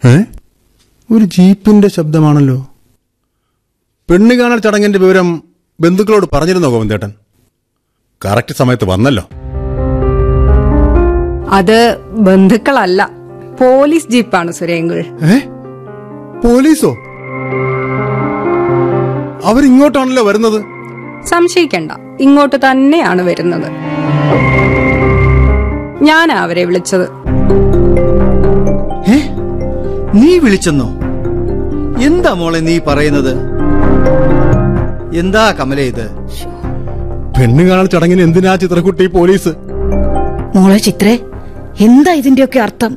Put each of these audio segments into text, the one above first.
ഏ ഒരു ജീപ്പിന്റെ ശബ്ദമാണല്ലോ പെണ്ണ് കാണൽ ചടങ്ങിന്റെ വിവരം ബന്ധുക്കളോട് പറഞ്ഞിരുന്നോ ഗോവിന്ദേട്ടൻ കറക്റ്റ് സമയത്ത് വന്നല്ലോ അത് ബന്ധുക്കളല്ല പോലീസ് ജീപ്പാണ് സുരേങ്കൾ ഏ പോലീസോ അവരിങ്ങോട്ടാണല്ലോ വരുന്നത് സംശയിക്കണ്ട ഇങ്ങോട്ട് തന്നെയാണ് വരുന്നത് ഞാനാ അവരെ വിളിച്ചത് ഏ നീ വിളിച്ചെന്നോ എന്താ മോളെ നീ പറയുന്നത് എന്താ കമല ഇത് പെണ്ണ് കാണൽ ചടങ്ങിന് എന്തിനാ ചിത്രക്കുട്ടി പോലീസ് മോളെ ചിത്രേ എന്താ ഇതിന്റെയൊക്കെ അർത്ഥം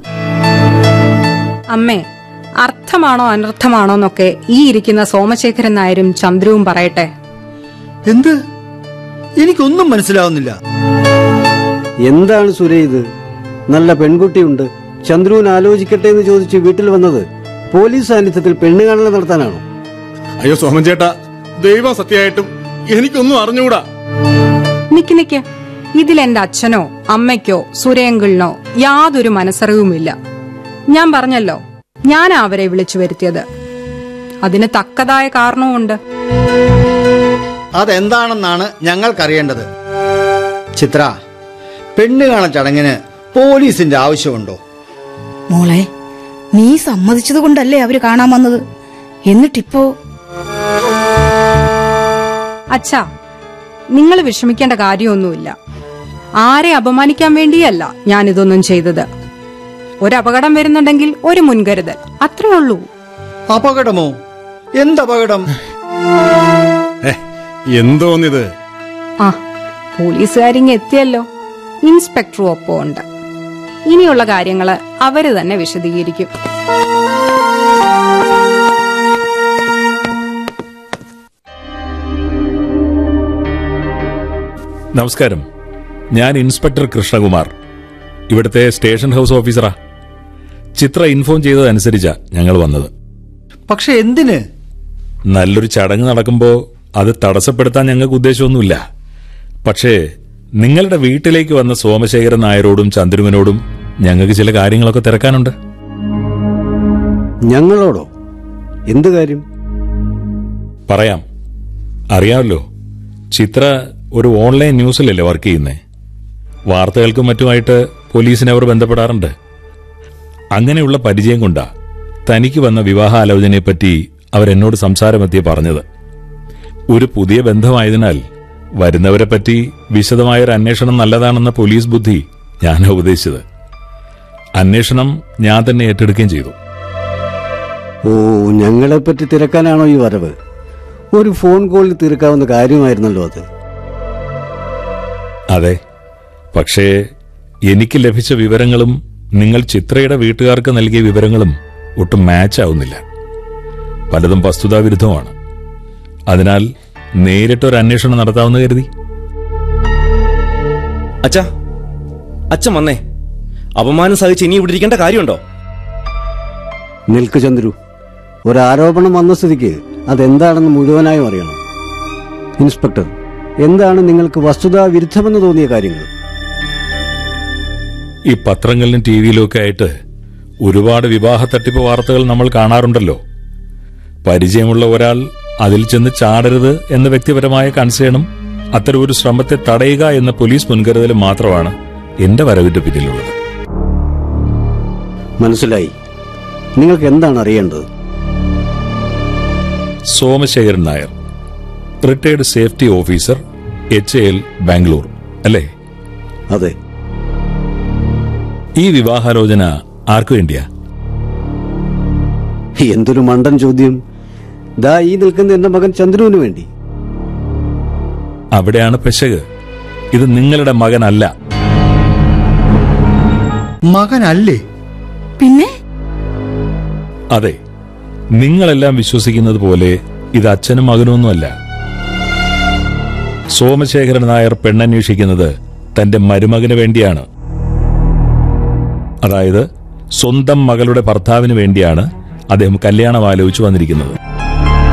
അമ്മേ അർത്ഥമാണോ അനർത്ഥമാണോ എന്നൊക്കെ ഈ ഇരിക്കുന്ന സോമശേഖരൻ നായരും ചന്ദ്രുവും പറയട്ടെ എന്ത് എനിക്കൊന്നും മനസ്സിലാവുന്നില്ല എന്താണ് സുരേ ഇത് നല്ല പെൺകുട്ടിയുണ്ട് ചന്ദ്രുവിന് ആലോചിക്കട്ടെ എന്ന് ചോദിച്ച് വീട്ടിൽ വന്നത് പോലീസ് സാന്നിധ്യത്തിൽ പെണ്ണുകാണൽ നടത്താനാണോ അയ്യോ സോമൻ ചേട്ടാ ദൈവം സത്യമായിട്ടും എനിക്കൊന്നും അറിഞ്ഞുകൂടാ നിക്ക് നിക്ക് ഇതിൽ എന്റെ അച്ഛനോ അമ്മയ്ക്കോ സുരേങ്കിളിനോ യാതൊരു മനസ്സറിവുമില്ല ഞാൻ പറഞ്ഞല്ലോ ഞാനാ അവരെ വിളിച്ചു വരുത്തിയത് അതിന് തക്കതായ കാരണവുമുണ്ട് അതെന്താണെന്നാണ് ഞങ്ങൾക്കറിയേണ്ടത് ചിത്ര പെണ്ണ് കാണൽ ചടങ്ങിന് പോലീസിന്റെ ആവശ്യമുണ്ടോ മോളെ നീ സമ്മതിച്ചത് കൊണ്ടല്ലേ അവര് കാണാൻ വന്നത് എന്നിട്ടിപ്പോ അച്ഛാ നിങ്ങൾ വിഷമിക്കേണ്ട കാര്യമൊന്നുമില്ല ആരെ അപമാനിക്കാൻ വേണ്ടിയല്ല ഞാൻ ഇതൊന്നും ചെയ്തത് ഒരപകടം വരുന്നുണ്ടെങ്കിൽ ഒരു മുൻകരുതൽ അത്രേ ഉള്ളൂ അപകടമോ എന്തപകടം ഏ എന്തോന്നിത് ആ പോലീസുകാരിങ്ങ് എത്തിയല്ലോ ഇൻസ്പെക്ടറും ഒപ്പം ഉണ്ട് ഇനിയുള്ള കാര്യങ്ങള് അവര് തന്നെ വിശദീകരിക്കും നമസ്കാരം ഞാൻ ഇൻസ്പെക്ടർ കൃഷ്ണകുമാർ ഇവിടുത്തെ സ്റ്റേഷൻ ഹൗസ് ഓഫീസറാ ചിത്ര ഇൻഫോം ചെയ്തതനുസരിച്ചാ ഞങ്ങൾ വന്നത് പക്ഷെ എന്തിന് നല്ലൊരു ചടങ്ങ് നടക്കുമ്പോൾ അത് തടസ്സപ്പെടുത്താൻ ഞങ്ങൾക്ക് ഉദ്ദേശമൊന്നുമില്ല പക്ഷേ നിങ്ങളുടെ വീട്ടിലേക്ക് വന്ന സോമശേഖരൻ നായരോടും ചന്ദ്രുവിനോടും ഞങ്ങൾക്ക് ചില കാര്യങ്ങളൊക്കെ തിരക്കാനുണ്ട് ഞങ്ങളോടോ എന്ത് കാര്യം പറയാം അറിയാമല്ലോ ചിത്ര ഒരു ഓൺലൈൻ ന്യൂസിലല്ലേ വർക്ക് ചെയ്യുന്നേ വാർത്തകൾക്കും മറ്റുമായിട്ട് പോലീസിനെ അവർ ബന്ധപ്പെടാറുണ്ട് അങ്ങനെയുള്ള പരിചയം കൊണ്ടാ തനിക്ക് വന്ന വിവാഹാലോചനയെപ്പറ്റി അവരെന്നോട് സംസാരമെത്തിയ പറഞ്ഞത് ഒരു പുതിയ ബന്ധമായതിനാൽ വരുന്നവരെപ്പറ്റി വിശദമായൊരു അന്വേഷണം നല്ലതാണെന്ന പോലീസ് ബുദ്ധി ഞാൻ ഉപദേശിച്ചത് അന്വേഷണം ഞാൻ തന്നെ ഏറ്റെടുക്കുകയും ചെയ്തു ഓ ഞങ്ങളെപ്പറ്റി തിരക്കാനാണോ ഈ വരവ് ഒരു ഫോൺ കോളിൽ തീർക്കാവുന്ന കാര്യമായിരുന്നല്ലോ അത് അതെ പക്ഷേ എനിക്ക് ലഭിച്ച വിവരങ്ങളും നിങ്ങൾ ചിത്രയുടെ വീട്ടുകാർക്ക് നൽകിയ വിവരങ്ങളും ഒട്ടും മാച്ച് ആവുന്നില്ല പലതും വസ്തുതാവിരുദ്ധമാണ് അതിനാൽ നേരിട്ടൊരു അന്വേഷണം നടത്താമെന്ന് കരുതി അച്ഛാ അച്ഛൻ വന്നേ അപമാനം സഹിച്ച് ഇനി ഇവിടെ ഇരിക്കേണ്ട കാര്യമുണ്ടോ നിൽക്ക് ചന്ദ്രു ഒരാരോപണം വന്ന സ്ഥിതിക്ക് അതെന്താണെന്ന് മുഴുവനായും അറിയണം ഇൻസ്പെക്ടർ എന്താണ് നിങ്ങൾക്ക് വസ്തുതാ വിരുദ്ധമെന്ന് തോന്നിയ കാര്യങ്ങൾ ഈ പത്രങ്ങളിലും ടി വിയിലും ഒക്കെ ആയിട്ട് ഒരുപാട് വിവാഹ തട്ടിപ്പ് വാർത്തകൾ നമ്മൾ കാണാറുണ്ടല്ലോ പരിചയമുള്ള ഒരാൾ അതിൽ ചെന്ന് ചാടരുത് എന്ന വ്യക്തിപരമായ കൺസേണും അത്തരം ഒരു ശ്രമത്തെ തടയുക എന്ന പോലീസ് മുൻകരുതലും മാത്രമാണ് എന്റെ വരവിന്റെ പിന്നിലുള്ളത് മനസ്സിലായി നിങ്ങൾക്ക് എന്താണ് അറിയേണ്ടത് Somashekharan Nair retired safety officer H L Bangalore അല്ലേ അതെ ഈ വിവാഹാലോചന ആർക്കു വേണ്ടിയാ എന്തൊരു മണ്ടൻ ചോദ്യം ദാ ഈ നിൽക്കുന്ന എന്റെ മകൻ ചന്ദ്രുവിന് വേണ്ടി അവിടെയാണ് പെശക് ഇത് നിങ്ങളുടെ മകനല്ല മകനല്ലേ പിന്നെ അതെ നിങ്ങളെല്ലാം വിശ്വസിക്കുന്നത് പോലെ ഇത് അച്ഛനും മകനൊന്നുമല്ല സോമശേഖരൻ നായർ പെണ്ണന്വേഷിക്കുന്നത് തന്റെ മരുമകന് വേണ്ടിയാണ് അതായത് സ്വന്തം മകളുടെ ഭർത്താവിന് വേണ്ടിയാണ് അദ്ദേഹം കല്യാണം ആലോചിച്ചു വന്നിരിക്കുന്നത്